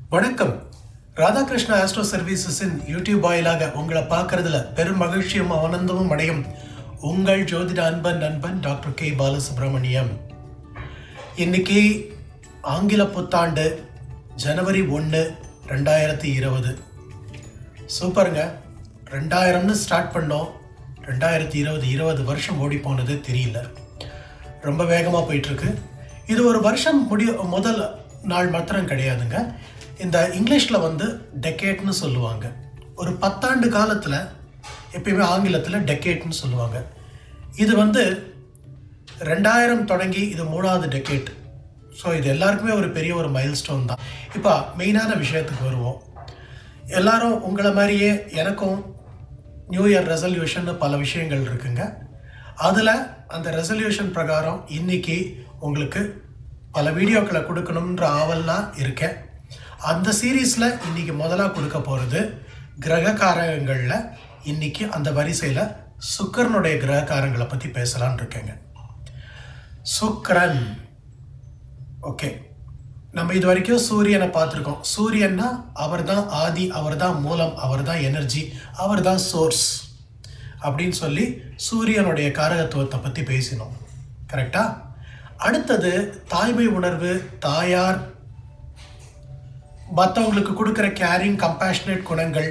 வணக்கம் Radhakrishna astro சர்வீசஸின் YouTube வாயிலாக உங்களை பார்க்கறதுல பெரும் மகிழ்ச்சியும் ஆனந்தமும் அடையும் உங்கள் ஜோதிட அன்பன் நண்பன் டாக்டர் கே பாலசுப்ரமணியம் இன்னைக்கு ஆங்கில புத்தாண்டு ஜனவரி ஒன்று ரெண்டாயிரத்தி இருபது சூப்பருங்க ரெண்டாயிரம்னு ஸ்டார்ட் பண்ணோம் ரெண்டாயிரத்தி இருபது இருபது வருஷம் ஓடி போனது தெரியல ரொம்ப வேகமாக போயிட்டுருக்கு இது ஒரு வருஷம் முடிய முதல் நாள் மாத்திரம் கிடையாதுங்க இந்த இங்கிலீஷில் வந்து டெக்கேட்னு சொல்லுவாங்க ஒரு பத்தாண்டு காலத்தில் எப்பயுமே ஆங்கிலத்தில் டெக்கேட்னு சொல்லுவாங்க இது வந்து ரெண்டாயிரம் தொடங்கி இது மூணாவது டெக்கேட் ஸோ இது எல்லாருக்குமே ஒரு பெரிய ஒரு மைல்ஸ்டோன் தான் இப்போ மெயினான விஷயத்துக்கு வருவோம் எல்லாரும் உங்களை மாதிரியே எனக்கும் நியூ இயர் ரெசல்யூஷன் பல விஷயங்கள் இருக்குங்க அதில் அந்த ரெசல்யூஷன் பிரகாரம் இன்னைக்கு உங்களுக்கு பல வீடியோக்களை கொடுக்கணுன்ற ஆவல்லாம் இருக்கேன் அந்த சீரீஸில் இன்னைக்கு முதலாக கொடுக்க போகிறது கிரககாரகங்களில் இன்னைக்கு அந்த வரிசையில் சுக்கரனுடைய கிரககாரங்களை பற்றி பேசலாம்னு இருக்கேங்க சுக்கரன் ஓகே நம்ம இது வரைக்கும் சூரியனை பார்த்துருக்கோம் சூரியன்னா அவர் தான் ஆதி அவர் தான் மூலம் அவர் தான் எனர்ஜி அவர் தான் சோர்ஸ் அப்படின்னு சொல்லி சூரியனுடைய காரகத்துவத்தை பற்றி பேசினோம் கரெக்டா அடுத்தது தாய்மை உணர்வு தாயார் மற்றவங்களுக்கு கொடுக்குற கேரிங் கம்பேஷனேட் குணங்கள்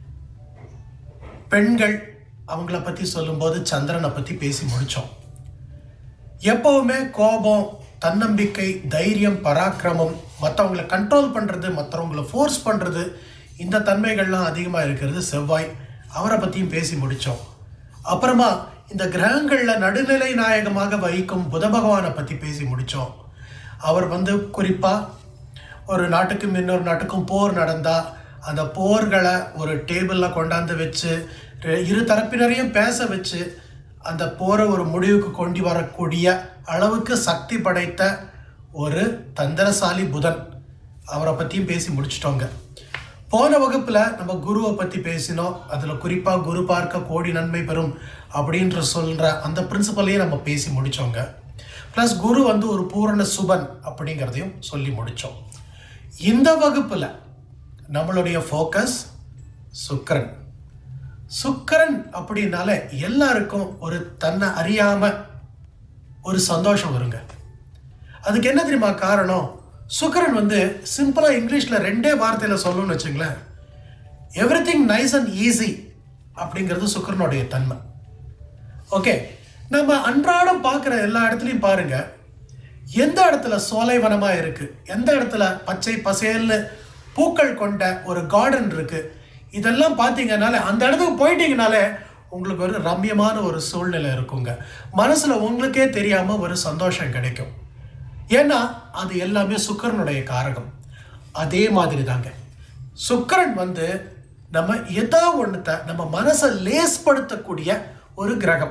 பெண்கள் அவங்கள பற்றி சொல்லும்போது சந்திரனை பற்றி பேசி முடித்தோம் எப்பவுமே கோபம் தன்னம்பிக்கை தைரியம் பராக்கிரமம் மற்றவங்களை கண்ட்ரோல் பண்ணுறது மற்றவங்கள ஃபோர்ஸ் பண்ணுறது இந்த தன்மைகள்லாம் அதிகமாக இருக்கிறது செவ்வாய் அவரை பற்றியும் பேசி முடித்தோம் அப்புறமா இந்த கிரகங்களில் நடுநிலை நாயகமாக வகிக்கும் புத பகவானை பற்றி பேசி முடித்தோம் அவர் வந்து குறிப்பாக ஒரு நாட்டுக்கும் இன்னொரு நாட்டுக்கும் போர் நடந்தால் அந்த போர்களை ஒரு டேபிளில் கொண்டாந்து வச்சு ரெ- இரு தரப்பினரையும் பேச வச்சு அந்த போரை ஒரு முடிவுக்கு கொண்டு வரக்கூடிய அளவுக்கு சக்தி படைத்த ஒரு தந்திரசாலி புதன் அவரை பற்றியும் பேசி முடிச்சிட்டோங்க போன வகுப்பில் நம்ம குருவை பற்றி பேசினோம் அதில் குறிப்பாக குரு பார்க்க கோடி நன்மை பெறும் அப்படின்ற சொல்கிற அந்த பிரின்சிபலையும் நம்ம பேசி முடித்தோங்க ப்ளஸ் குரு வந்து ஒரு பூரண சுபன் அப்படிங்கிறதையும் சொல்லி முடித்தோம் இந்த வகுப்பில் நம்மளுடைய ஃபோக்கஸ் சுக்கிரன் சுக்கிரன் அப்படின்னாலே எல்லாருக்கும் ஒரு தன்னை அறியாம ஒரு சந்தோஷம் வருங்க அதுக்கு என்ன தெரியுமா காரணம் சுக்கிரன் வந்து சிம்பிளா இங்கிலீஷ்ல ரெண்டே வார்த்தையில சொல்லணும்னு வச்சுங்களேன் everything nice and easy அப்படிங்கிறது சுக்கிரனுடைய தன்மை ஓகே நம்ம அன்றாடம் பார்க்குற எல்லா இடத்துலையும் பாருங்க எந்த இடத்துல சோலைவனமா இருக்கு எந்த இடத்துல பச்சை பசேல்னு பூக்கள் கொண்ட ஒரு கார்டன் இருக்கு இதெல்லாம் பார்த்தீங்கனாலே அந்த இடத்துக்கு போயிட்டீங்கனாலே உங்களுக்கு ஒரு ரம்யமான ஒரு சூழ்நிலை இருக்குங்க மனசுல உங்களுக்கே தெரியாம ஒரு சந்தோஷம் கிடைக்கும் ஏன்னா அது எல்லாமே சுக்கரனுடைய காரகம் அதே மாதிரி தாங்க சுக்கிரன் வந்து நம்ம ஏதோ ஒன்றத்தை நம்ம மனசை லேஸ்படுத்தக்கூடிய ஒரு கிரகம்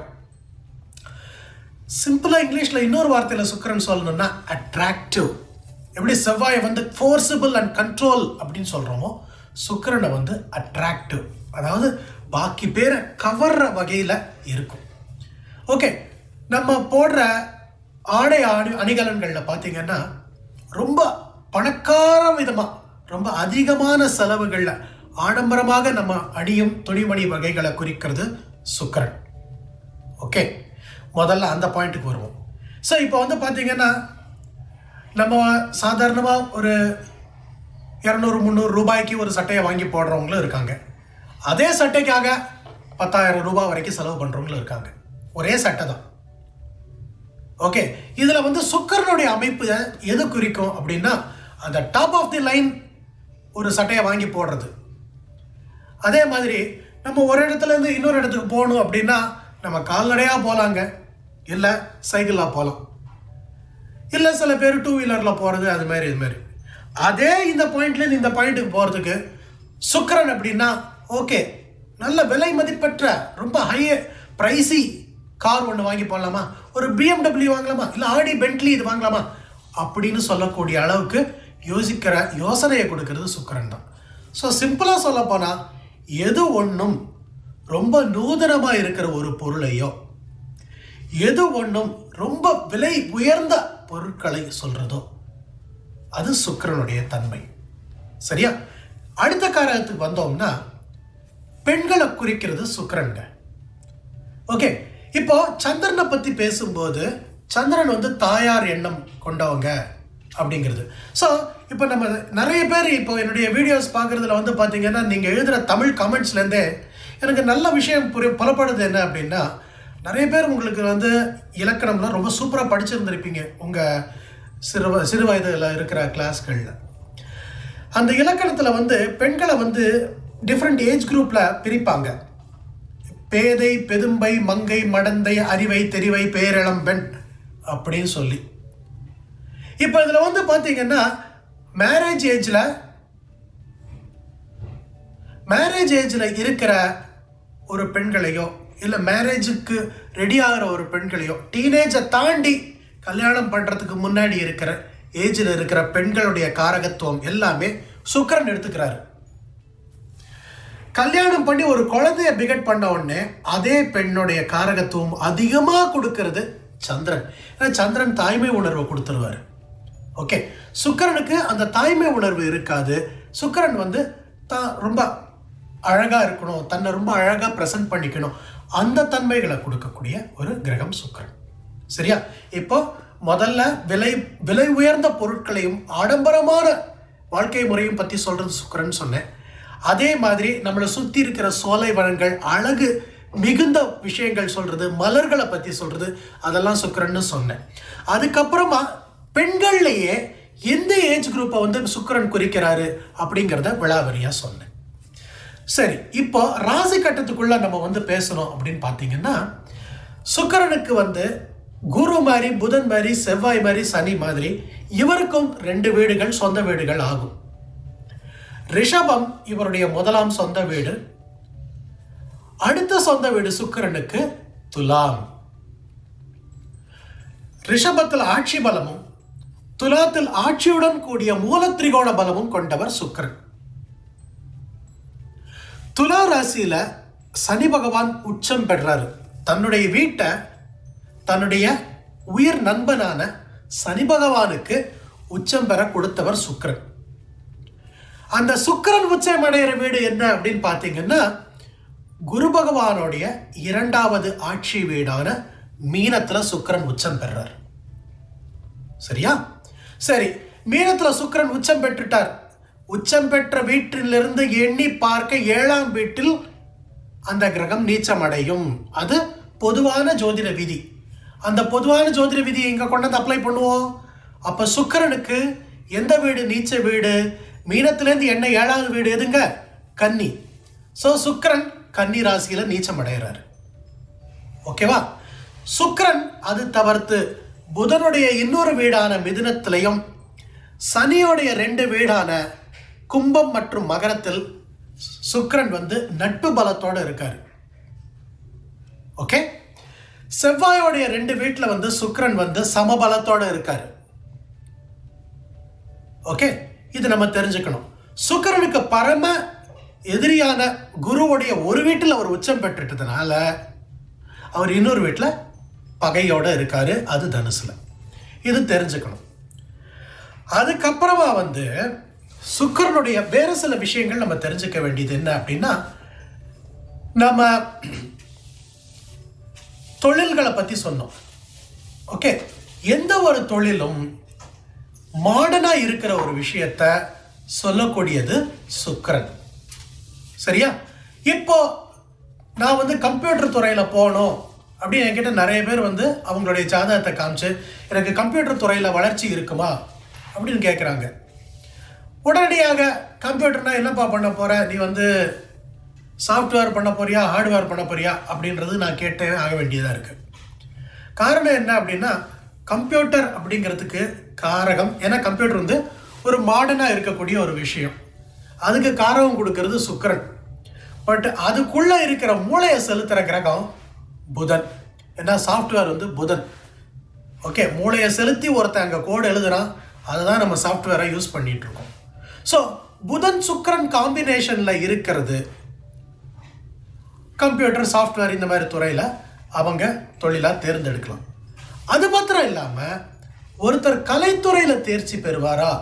சிம்பிளா இங்கிலீஷ்ல இன்னொரு வார்த்தையில சுக்கிரன் சொல்லணும்னா அட்ராக்டிவ் எப்படி செவ்வாயை வந்து ஃபோர்ஸபிள் அண்ட் கண்ட்ரோல் அப்படின்னு சொல்றோமோ சுக்கிரனை வந்து அட்ராக்டிவ் அதாவது பாக்கி பேரை கவர்ற வகையில இருக்கும் ஓகே நம்ம போடுற ஆடை அணி அணிகலன்களில் பார்த்தீங்கன்னா ரொம்ப பணக்கார விதமாக ரொம்ப அதிகமான செலவுகளில் ஆடம்பரமாக நம்ம அணியும் துணிமணி வகைகளை குறிக்கிறது சுக்கிரன் ஓகே முதல்ல அந்த பாயிண்ட்டுக்கு வருவோம் ஸோ இப்போ வந்து பார்த்தீங்கன்னா நம்ம சாதாரணமாக ஒரு இரநூறு முந்நூறு ரூபாய்க்கு ஒரு சட்டையை வாங்கி போடுறவங்களும் இருக்காங்க அதே சட்டைக்காக பத்தாயிரம் ரூபாய் வரைக்கும் செலவு பண்ணுறவங்களும் இருக்காங்க ஒரே சட்டை தான் ஓகே இதில் வந்து சுக்கரனுடைய அமைப்பு எது குறிக்கும் அப்படின்னா அந்த டாப் ஆஃப் தி லைன் ஒரு சட்டையை வாங்கி போடுறது அதே மாதிரி நம்ம ஒரு இடத்துல இருந்து இன்னொரு இடத்துக்கு போகணும் அப்படின்னா நம்ம கால்நடையாக போகலாங்க இல்லை சைக்கிளாக போகலாம் இல்லை சில பேர் டூ வீலரில் போகிறது அது மாதிரி இது மாதிரி அதே இந்த பாயிண்ட்லேருந்து இந்த பாயிண்ட்டுக்கு போகிறதுக்கு சுக்கிரன் அப்படின்னா ஓகே நல்ல விலை மதிப்பற்ற ரொம்ப ஹை ப்ரைஸி கார் ஒன்று வாங்கி போடலாமா ஒரு பிஎம்டபிள்யூ வாங்கலாமா இல்லை ஆடி பென்ட்லி இது வாங்கலாமா அப்படின்னு சொல்லக்கூடிய அளவுக்கு யோசிக்கிற யோசனையை கொடுக்கறது சுக்கிரன் தான் ஸோ சிம்பிளாக சொல்ல போனால் எது ஒன்றும் ரொம்ப நூதனமாக இருக்கிற ஒரு பொருளையோ எது ஒன்றும் ரொம்ப விலை உயர்ந்த பொருட்களை சொல்றதோ அது சுக்கிரனுடைய தன்மை சரியா அடுத்த காரகத்துக்கு வந்தோம்னா பெண்களை குறிக்கிறது சுக்கிரன்ங்க ஓகே இப்போ சந்திரனை பத்தி பேசும்போது சந்திரன் வந்து தாயார் எண்ணம் கொண்டவங்க அப்படிங்கிறது ஸோ இப்போ நம்ம நிறைய பேர் இப்போ என்னுடைய வீடியோஸ் பார்க்குறதுல வந்து பார்த்தீங்கன்னா நீங்கள் எழுதுகிற தமிழ் கமெண்ட்ஸ்லேருந்தே எனக்கு நல்ல விஷயம் புரிய புலப்படுது என்ன அப்படின்னா நிறைய பேர் உங்களுக்கு வந்து இலக்கணம்லாம் ரொம்ப சூப்பராக படிச்சிருந்திருப்பீங்க உங்கள் சிறு வ- சிறு வயதில் இருக்கிற கிளாஸ்களில் அந்த இலக்கணத்தில் வந்து பெண்களை வந்து டிஃப்ரெண்ட் ஏஜ் குரூப்பில் பிரிப்பாங்க பேதை பெதும்பை மங்கை மடந்தை அறிவை தெரிவை பேரிளம்பெண் அப்படின்னு சொல்லி இப்போ இதில் வந்து பார்த்தீங்கன்னா மேரேஜ் ஏஜில் மேரேஜ் ஏஜில் இருக்கிற ஒரு பெண்களையோ இல்லை மேரேஜுக்கு ரெடி ஆகிற ஒரு பெண்களையோ டீனேஜை தாண்டி கல்யாணம் பண்ணுறதுக்கு முன்னாடி இருக்கிற ஏஜில் இருக்கிற பெண்களுடைய காரகத்துவம் எல்லாமே சுக்கிரன் எடுத்துக்கிறாரு கல்யாணம் பண்ணி ஒரு குழந்தைய பிகட் பண்ண உடனே அதே பெண்ணுடைய காரகத்துவம் அதிகமாக கொடுக்கறது சந்திரன் ஏன்னா சந்திரன் தாய்மை உணர்வை கொடுத்துருவாரு ஓகே சுக்கிரனுக்கு அந்த தாய்மை உணர்வு இருக்காது சுக்கிரன் வந்து தான் ரொம்ப அழகா இருக்கணும் தன்னை ரொம்ப அழகா ப்ரெசென்ட் பண்ணிக்கணும் அந்த தன்மைகளை கொடுக்கக்கூடிய ஒரு கிரகம் சுக்கிரன் சரியா இப்போ முதல்ல விலை விலை உயர்ந்த பொருட்களையும் ஆடம்பரமான வாழ்க்கை முறையும் பற்றி சொல்றது சுக்கிரன் சொன்னேன் அதே மாதிரி நம்மளை சுற்றி இருக்கிற சோலை வளங்கள் அழகு மிகுந்த விஷயங்கள் சொல்றது மலர்களை பற்றி சொல்றது அதெல்லாம் சுக்கிரன்னு சொன்னேன் அதுக்கப்புறமா பெண்கள்லையே எந்த ஏஜ் குரூப்பை வந்து சுக்கிரன் குறிக்கிறாரு அப்படிங்கிறத விளாவரியா சொன்னேன் சரி இப்போ ராசி கட்டத்துக்குள்ள நம்ம வந்து பேசணும் அப்படின்னு பார்த்தீங்கன்னா சுக்கிரனுக்கு வந்து குரு மாதிரி புதன் மாதிரி செவ்வாய் மாதிரி சனி மாதிரி இவருக்கும் ரெண்டு வீடுகள் சொந்த வீடுகள் ஆகும் ரிஷபம் இவருடைய முதலாம் சொந்த வீடு அடுத்த சொந்த வீடு சுக்கிரனுக்கு துலாம் ரிஷபத்தில் ஆட்சி பலமும் துலாத்தில் ஆட்சியுடன் கூடிய மூலத்திரிகோண பலமும் கொண்டவர் சுக்கிரன் துலா ராசியில சனி பகவான் உச்சம் பெறாரு தன்னுடைய வீட்டை தன்னுடைய உயிர் நண்பனான சனி பகவானுக்கு உச்சம் பெற கொடுத்தவர் சுக்கிரன் அந்த சுக்கிரன் உச்சம் அடைகிற வீடு என்ன அப்படின்னு பார்த்தீங்கன்னா குரு பகவானுடைய இரண்டாவது ஆட்சி வீடான மீனத்துல சுக்கிரன் உச்சம் பெறார் சரியா சரி மீனத்துல சுக்கிரன் உச்சம் பெற்றுட்டார் உச்சம் பெற்ற வீட்டிலிருந்து எண்ணி பார்க்க ஏழாம் வீட்டில் அந்த கிரகம் நீச்சம் அடையும் அது பொதுவான ஜோதிட விதி அந்த பொதுவான ஜோதிட விதியை இங்க கொண்டு வந்து அப்ளை பண்ணுவோம் அப்ப சுக்கிரனுக்கு எந்த வீடு நீச்ச வீடு மீனத்திலேருந்து என்ன ஏழாவது வீடு எதுங்க கன்னி ஸோ சுக்கிரன் கன்னி ராசியில நீச்சம் அடைகிறாரு ஓகேவா சுக்கிரன் அது தவிர்த்து புதனுடைய இன்னொரு வீடான மிதுனத்திலையும் சனியோடைய ரெண்டு வீடான கும்பம் மற்றும் மகரத்தில் சுக்கிரன் வந்து நட்பு பலத்தோட இருக்காரு ஓகே செவ்வாயோடைய ரெண்டு வீட்டில் வந்து சுக்கிரன் வந்து சமபலத்தோட இருக்காரு ஓகே இது நம்ம தெரிஞ்சுக்கணும் சுக்கிரனுக்கு பரம எதிரியான குருவுடைய ஒரு வீட்டில் அவர் உச்சம் பெற்றுட்டதுனால அவர் இன்னொரு வீட்டில் பகையோட இருக்காரு அது தனுசுல இது தெரிஞ்சுக்கணும் அதுக்கப்புறமா வந்து சுக்கிரனுடைய வேற சில விஷயங்கள் நம்ம தெரிஞ்சுக்க வேண்டியது என்ன அப்படின்னா நம்ம தொழில்களை பத்தி சொன்னோம் ஓகே எந்த ஒரு தொழிலும் மாடர்னா இருக்கிற ஒரு விஷயத்த சொல்லக்கூடியது சுக்கிரன் சரியா இப்போ நான் வந்து கம்ப்யூட்டர் துறையில் போகணும் அப்படின்னு என்கிட்ட நிறைய பேர் வந்து அவங்களுடைய ஜாதகத்தை காமிச்சு எனக்கு கம்ப்யூட்டர் துறையில் வளர்ச்சி இருக்குமா அப்படின்னு கேட்குறாங்க உடனடியாக கம்ப்யூட்டர்னா என்னப்பா பண்ண போற நீ வந்து சாஃப்ட்வேர் பண்ண போறியா ஹார்ட்வேர் பண்ண போறியா அப்படின்றது நான் கேட்டே ஆக வேண்டியதாக இருக்கு காரணம் என்ன அப்படின்னா கம்ப்யூட்டர் அப்படிங்கிறதுக்கு காரகம் ஏன்னா கம்ப்யூட்டர் வந்து ஒரு மாடர்னாக இருக்கக்கூடிய ஒரு விஷயம் அதுக்கு காரகம் கொடுக்கறது சுக்கிரன் பட் அதுக்குள்ளே இருக்கிற மூளையை செலுத்துகிற கிரகம் புதன் ஏன்னா சாஃப்ட்வேர் வந்து புதன் ஓகே மூளையை செலுத்தி ஒருத்தன் அங்கே கோடு எழுதுறான் அதை தான் நம்ம சாஃப்ட்வேரை யூஸ் பண்ணிட்டு இருக்கோம் ஸோ புதன் சுக்கிரன் காம்பினேஷனில் இருக்கிறது கம்ப்யூட்டர் சாஃப்ட்வேர் இந்த மாதிரி துறையில் அவங்க தொழிலாக தேர்ந்தெடுக்கலாம் அது மாத்திரம் இல்லாமல் ஒருத்தர் கலைத்துறையில் தேர்ச்சி பெறுவாரா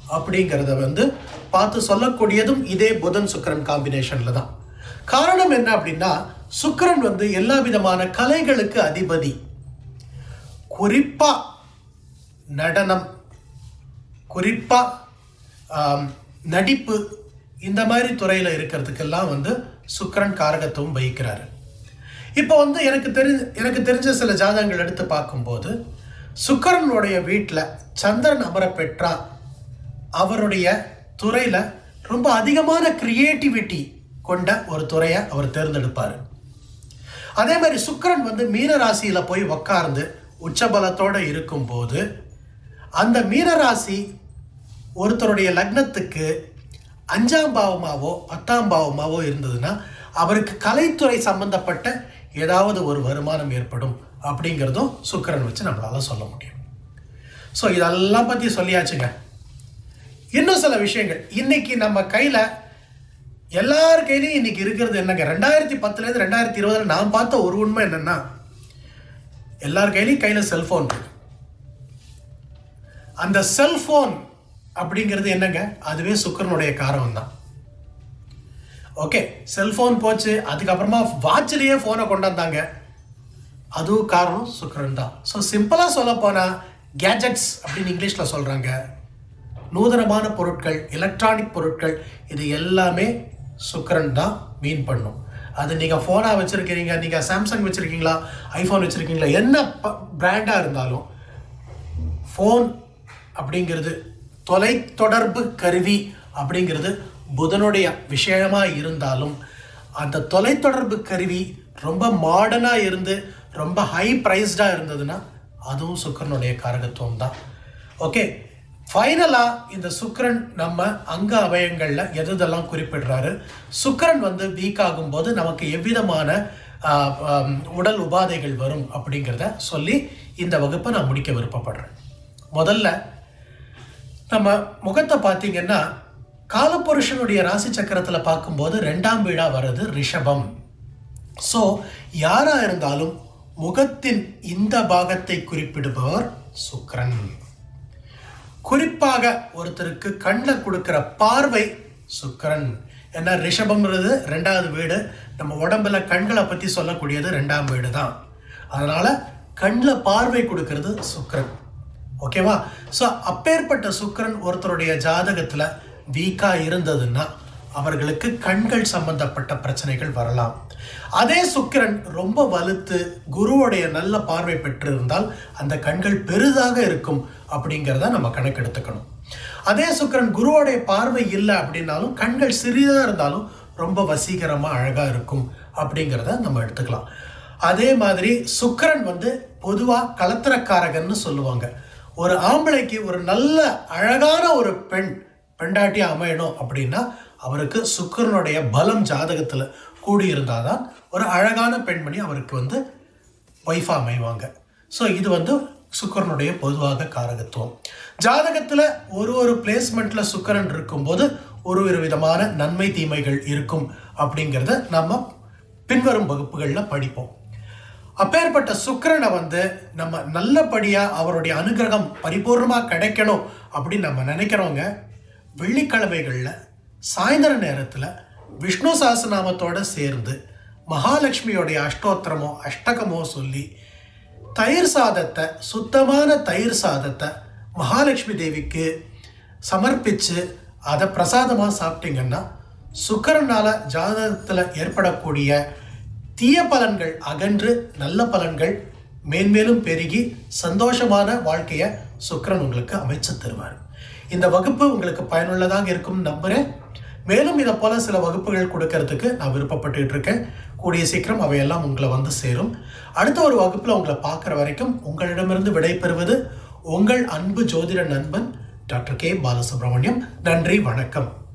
அப்படிங்கிறத வந்து பார்த்து சொல்லக்கூடியதும் இதே புதன் சுக்கிரன் காம்பினேஷன்ல தான் காரணம் என்ன அப்படின்னா சுக்கிரன் வந்து எல்லா விதமான கலைகளுக்கு அதிபதி குறிப்பா நடனம் குறிப்பா ஆம், நடிப்பு இந்த மாதிரி துறையில் இருக்கிறதுக்கெல்லாம் வந்து சுக்கிரன் காரகத்துவம் வகிக்கிறாரு இப்போ வந்து எனக்கு தெரிஞ்ச எனக்கு தெரிஞ்ச சில ஜாதகங்கள் எடுத்து பார்க்கும்போது சுக்கிரனுடைய வீட்டில் சந்திரன் அமர பெற்றா அவருடைய துறையில் ரொம்ப அதிகமான கிரியேட்டிவிட்டி கொண்ட ஒரு துறையை அவர் தேர்ந்தெடுப்பார் அதே மாதிரி சுக்கிரன் வந்து மீன ராசியில போய் உக்கார்ந்து உச்சபலத்தோட இருக்கும்போது அந்த மீனராசி ஒருத்தருடைய லக்னத்துக்கு அஞ்சாம் பாவமாவோ பத்தாம் பாவமாவோ இருந்ததுன்னா அவருக்கு கலைத்துறை சம்பந்தப்பட்ட ஏதாவது ஒரு வருமானம் ஏற்படும் அப்படிங்கிறதும் சுக்கிரன் வச்சு நம்மளால சொல்ல முடியும் ஸோ இதெல்லாம் பற்றி சொல்லியாச்சுங்க இன்னும் சில விஷயங்கள் இன்னைக்கு நம்ம கையில் எல்லார் கையிலையும் இன்னைக்கு இருக்கிறது என்னங்க ரெண்டாயிரத்தி பத்துலேருந்து ரெண்டாயிரத்தி இருபதுல நான் பார்த்த ஒரு உண்மை என்னன்னா எல்லார் கையிலையும் கையில் செல்ஃபோன் இருக்கு அந்த செல்ஃபோன் அப்படிங்கிறது என்னங்க அதுவே சுக்கரனுடைய காரணம் தான் ஓகே செல்ஃபோன் போச்சு அதுக்கப்புறமா வாட்ச்லேயே ஃபோனை கொண்டாந்தாங்க அதுவும் காரணம் சுக்கரன் தான் ஸோ சிம்பிளாக சொல்ல போனால் கேஜெட்ஸ் அப்படின்னு இங்கிலீஷில் சொல்கிறாங்க நூதனமான பொருட்கள் எலக்ட்ரானிக் பொருட்கள் இது எல்லாமே சுக்கரன் தான் மீன் பண்ணும் அது நீங்கள் ஃபோனாக வச்சுருக்கிறீங்க நீங்கள் சாம்சங் வச்சுருக்கீங்களா ஐஃபோன் வச்சுருக்கீங்களா என்ன பிராண்டாக இருந்தாலும் ஃபோன் அப்படிங்கிறது தொலைத்தொடர்பு கருவி அப்படிங்கிறது புதனுடைய விஷயமா இருந்தாலும் அந்த தொலைத்தொடர்பு கருவி ரொம்ப மாடர்னாக இருந்து ரொம்ப ஹை ப்ரைஸ்டாக இருந்ததுன்னா அதுவும் சுக்கரனுடைய காரகத்துவம் தான் ஓகே ஃபைனலாக இந்த சுக்கிரன் நம்ம அங்க அவயங்களில் எது எதெல்லாம் குறிப்பிடுறாரு சுக்கிரன் வந்து வீக் ஆகும்போது நமக்கு எவ்விதமான ஆ, ஆம், உடல் உபாதைகள் வரும் அப்படிங்கிறத சொல்லி இந்த வகுப்பை நான் முடிக்க விருப்பப்படுறேன் முதல்ல நம்ம முகத்தை பார்த்தீங்கன்னா காலப்புருஷனுடைய ராசி சக்கரத்தில் பார்க்கும்போது ரெண்டாம் வீடா வர்றது ரிஷபம் ஸோ யாரா இருந்தாலும் முகத்தின் இந்த பாகத்தை குறிப்பிடுபவர் சுக்கிரன் குறிப்பாக ஒருத்தருக்கு கண்ணில் கொடுக்கிற பார்வை சுக்கிரன் ஏன்னா ரிஷபம்ன்றது ரெண்டாவது வீடு நம்ம உடம்புல கண்களை பற்றி சொல்லக்கூடியது ரெண்டாம் வீடு தான் அதனால கண்ணில் பார்வை கொடுக்கிறது சுக்கிரன் ஓகேவா ஸோ அப்பேற்பட்ட சுக்கிரன் ஒருத்தருடைய ஜாதகத்தில் வீக்காக இருந்ததுன்னா அவர்களுக்கு கண்கள் சம்பந்தப்பட்ட பிரச்சனைகள் வரலாம் அதே சுக்கிரன் ரொம்ப வலுத்து குருவுடைய நல்ல பார்வை பெற்றிருந்தால் அந்த கண்கள் பெரிதாக இருக்கும் அப்படிங்கிறத நம்ம கணக்கெடுத்துக்கணும் அதே சுக்கிரன் குருவோடைய பார்வை இல்லை அப்படின்னாலும் கண்கள் சிறிதாக இருந்தாலும் ரொம்ப வசீகரமாக அழகாக இருக்கும் அப்படிங்கிறத நம்ம எடுத்துக்கலாம் அதே மாதிரி சுக்கிரன் வந்து பொதுவாக கலத்திரக்காரகன்னு சொல்லுவாங்க ஒரு ஆம்பளைக்கு ஒரு நல்ல அழகான ஒரு பெண் பெண்டாட்டி அமையணும் அப்படின்னா அவருக்கு சுக்கிரனுடைய பலம் ஜாதகத்தில் கூடியிருந்தால் தான் ஒரு அழகான பெண்மணி அவருக்கு வந்து ஒய்ஃபாக அமைவாங்க ஸோ இது வந்து சுக்கிரனுடைய பொதுவாக காரகத்துவம் ஜாதகத்தில் ஒரு ஒரு பிளேஸ்மெண்ட்டில் சுக்கிரன் இருக்கும்போது ஒரு ஒரு விதமான நன்மை தீமைகள் இருக்கும் அப்படிங்கிறத நம்ம பின்வரும் வகுப்புகளில் படிப்போம் அப்பேற்பட்ட சுக்கிரனை வந்து நம்ம நல்லபடியாக அவருடைய அனுகிரகம் பரிபூர்ணமாக கிடைக்கணும் அப்படின்னு நம்ம நினைக்கிறவங்க வெள்ளிக்கிழமைகளில் சாயந்தர நேரத்தில் விஷ்ணு சஹஸ்ரநாமத்தோட சேர்ந்து மகாலட்சுமியோடைய அஷ்டோத்திரமோ அஷ்டகமோ சொல்லி தயிர் சாதத்தை சுத்தமான தயிர் சாதத்தை மகாலட்சுமி தேவிக்கு சமர்ப்பித்து அதை பிரசாதமாக சாப்பிட்டீங்கன்னா சுக்கரனால ஜாதகத்தில் ஏற்படக்கூடிய தீய பலன்கள் அகன்று நல்ல பலன்கள் மேன்மேலும் பெருகி சந்தோஷமான வாழ்க்கையை சுக்கிரன் உங்களுக்கு அமைச்சு தருவார் இந்த வகுப்பு உங்களுக்கு பயனுள்ளதாக இருக்கும் நம்புகிறேன் மேலும் இதை போல சில வகுப்புகள் கொடுக்கறதுக்கு நான் விருப்பப்பட்டுட்டு இருக்கேன் கூடிய சீக்கிரம் அவையெல்லாம் உங்களை வந்து சேரும் அடுத்த ஒரு வகுப்பில் உங்களை பார்க்குற வரைக்கும் உங்களிடமிருந்து விடைபெறுவது உங்கள் அன்பு ஜோதிட நண்பன் டாக்டர் கே பாலசுப்ரமணியம் நன்றி வணக்கம்